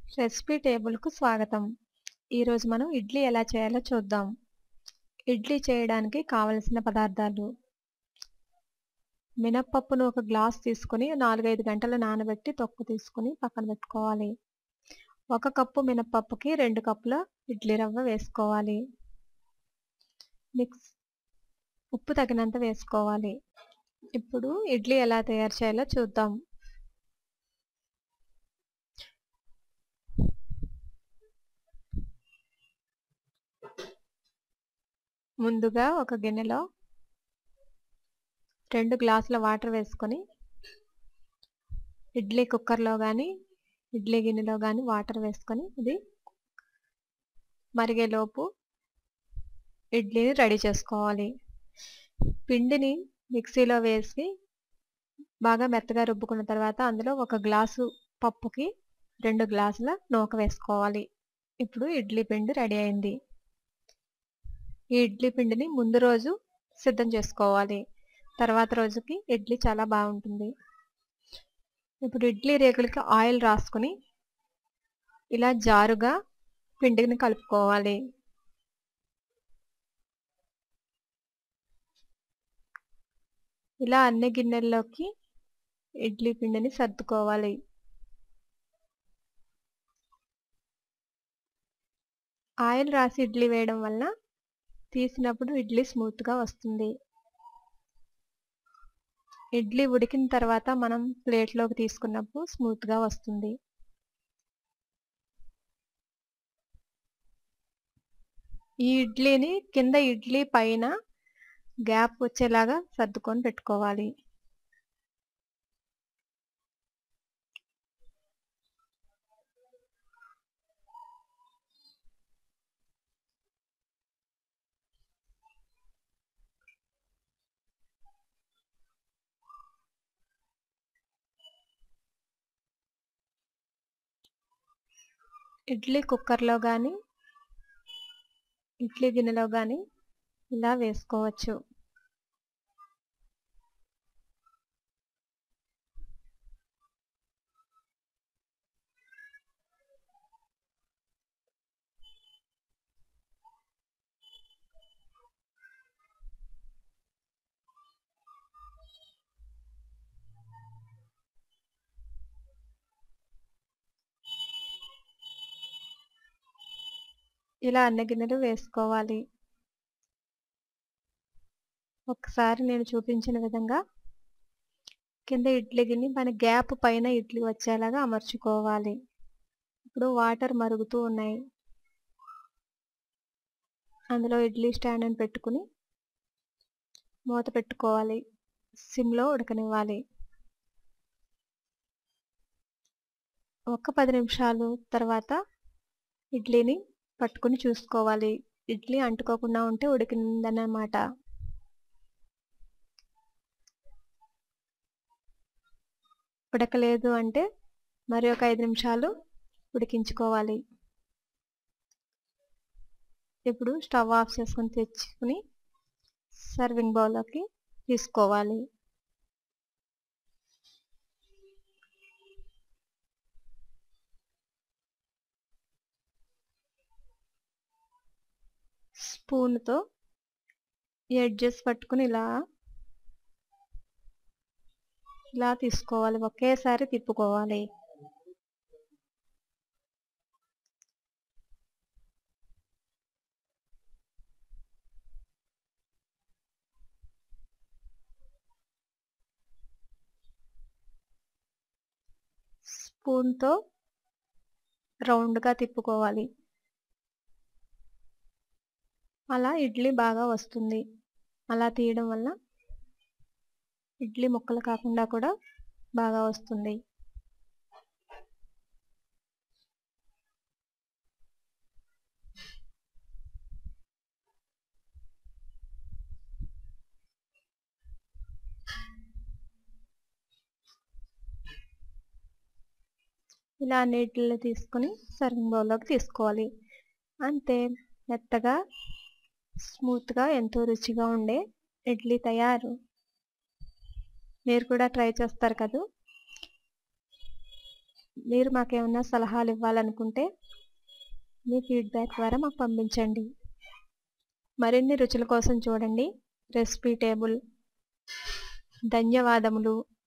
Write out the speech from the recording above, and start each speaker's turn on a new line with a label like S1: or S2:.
S1: recipe టేబుల్కు స్వాగతం ఈరోజు మనం ఇడ్లీ ఎలా చేయాలో చూద్దాం ఇడ్లీ చేయడానికి కావలసిన పదార్థాలు మినప్పప్పును ఒక గ్లాస్ తీసుకొని నాలుగైదు గంటలు నానబెట్టి తొక్కు తీసుకొని పక్కన పెట్టుకోవాలి ఒక కప్పు మినప్పప్పుకి రెండు కప్పుల ఇడ్లీ రవ్వ వేసుకోవాలి మిక్స్ ఉప్పు తగినంత వేసుకోవాలి ఇప్పుడు ఇడ్లీ ఎలా తయారు చేయాలో చూద్దాం ముందుగా ఒక గిన్నెలో రెండు గ్లాసుల వాటర్ వేసుకొని ఇడ్లీ కుక్కర్లో కానీ ఇడ్లీ గిన్నెలో కానీ వాటర్ వేసుకొని ఇది మరిగేలోపు ఇడ్లీని రెడీ చేసుకోవాలి పిండిని మిక్సీలో వేసి బాగా మెత్తగా రుబ్బుకున్న తర్వాత అందులో ఒక గ్లాసు పప్పుకి రెండు గ్లాసుల నూక వేసుకోవాలి ఇప్పుడు ఇడ్లీ పిండి రెడీ అయింది ఈ ఇడ్లీ పిండిని ముందు రోజు సిద్ధం చేసుకోవాలి తర్వాత రోజుకి ఇడ్లీ చాలా బాగుంటుంది ఇప్పుడు ఇడ్లీ రేకులకి ఆయిల్ రాసుకుని ఇలా జారుగా పిండిని కలుపుకోవాలి ఇలా అన్ని గిన్నెల్లోకి ఇడ్లీ పిండిని సర్దుకోవాలి ఆయిల్ రాసి ఇడ్లీ వేయడం వలన తీసినప్పుడు ఇడ్లీ స్మూత్గా వస్తుంది ఇడ్లీ ఉడికిన తర్వాత మనం ప్లేట్లోకి తీసుకున్నప్పుడు స్మూత్గా వస్తుంది ఈ ఇడ్లీని కింద ఇడ్లీ పైన గ్యాప్ వచ్చేలాగా సర్దుకొని పెట్టుకోవాలి ఇడ్లీ కుక్కర్లో కానీ ఇడ్లీ గిన్నెలో కానీ ఇలా వేసుకోవచ్చు ఇలా అన్ని గిన్నెలు వేసుకోవాలి ఒకసారి నేను చూపించిన విధంగా కింద ఇడ్లీ గిన్నె మన గ్యాప్ పైన ఇడ్లీ వచ్చేలాగా అమర్చుకోవాలి ఇప్పుడు వాటర్ మరుగుతూ ఉన్నాయి అందులో ఇడ్లీ స్టాండ్ అని పెట్టుకుని మూత పెట్టుకోవాలి సిమ్లో ఉడకనివ్వాలి ఒక పది నిమిషాలు తర్వాత ఇడ్లీని పట్టుకుని చూసుకోవాలి ఇడ్లీ అంటుకోకుండా ఉంటే ఉడికిందన్నమాట ఉడకలేదు అంటే మరి ఒక ఐదు నిమిషాలు ఉడికించుకోవాలి ఇప్పుడు స్టవ్ ఆఫ్ చేసుకొని తెచ్చుకుని సర్వింగ్ బౌల్లోకి తీసుకోవాలి స్పూన్తో ఎడ్జెస్ పట్టుకుని ఇలా ఇలా తీసుకోవాలి ఒకేసారి తిప్పుకోవాలి స్పూన్తో రౌండ్గా తిప్పుకోవాలి అలా ఇడ్లీ బాగా వస్తుంది అలా తీయడం వల్ల ఇడ్లీ ముక్కలు కాకుండా కూడా బాగా వస్తుంది ఇలా నీటిలో తీసుకొని సర్వింగ్ బౌల్లోకి తీసుకోవాలి అంతే మెత్తగా స్మూత్గా ఎంతో రుచిగా ఉండే ఇడ్లీ తయారు మీరు కూడా ట్రై చేస్తారు కదా మీరు మాకేమన్నా సలహాలు ఇవ్వాలనుకుంటే మీ ఫీడ్బ్యాక్ ద్వారా మాకు పంపించండి మరిన్ని రుచుల కోసం చూడండి రెసిపీ టేబుల్ ధన్యవాదములు